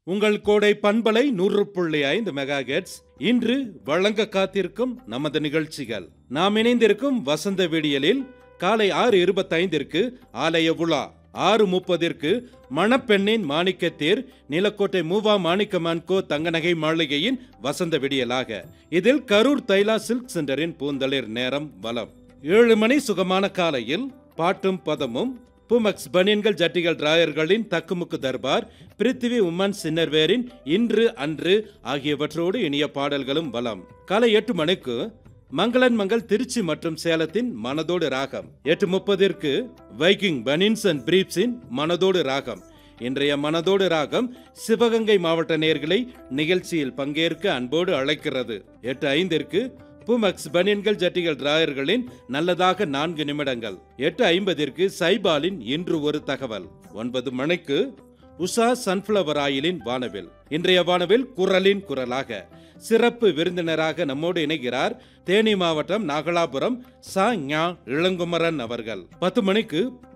உங்கள் கோடை பண்பலை நூறு புள்ளி ஐந்து மெகா இன்று வழங்க காத்திருக்கும் நமது நிகழ்ச்சிகள் நாம் இணைந்திருக்கும் வசந்த விடியலில் காலை ஆறு இருபத்தைந்திற்கு ஆலய உலா ஆறு முப்பதிற்கு மணப்பெண்ணின் மாணிக்கத்தேர் நிலக்கோட்டை மூவா மாணிக்கமான் கோ தங்கநகை மாளிகையின் வசந்த விடியலாக இதில் கரூர் தைலா சில்க் சென்டரின் பூந்தளிர் நேரம் வலம் ஏழு மணி சுகமான காலையில் பாட்டும் பதமும் புமக்ஸ் பனியன்கள் ஜட்டிகள் டிராயர்களின் தக்குமுக்கு தர்பார் பிருத்திவி உமன் சின்னர்வேரின் இன்று அன்று ஆகியவற்றோடு இனிய பாடல்களும் வலம் காலை எட்டு மணிக்கு மங்களன் மங்கள் திருச்சி மற்றும் சேலத்தின் மனதோடு ராகம் எட்டு முப்பதிற்கு வைக்கிங் பனின்ஸ் அண்ட் பிரீப்ஸின் மனதோடு ராகம் இன்றைய மனதோடு ராகம் சிவகங்கை மாவட்ட நேர்களை நிகழ்ச்சியில் பங்கேற்க அன்போடு அழைக்கிறது எட்டு ஐந்திற்கு புமக்ஸ் பனியன்கள் ஜட்டிகள் டிராயர்களின் நல்லதாக நான்கு நிமிடங்கள் எட்டு ஐம்பதிற்கு சைபாலின் இன்று ஒரு தகவல் ஒன்பது மணிக்கு உஷா சன்ஃபிளவர் ஆயிலின் வானவில் இன்றைய வானவில் குரலின் குரலாக சிறப்பு விருந்தினராக நம்மோடு இணைகிறார் தேனி மாவட்டம் நாகலாபுரம் ச ஞா இளங்குமரன் அவர்கள் பத்து மணிக்கு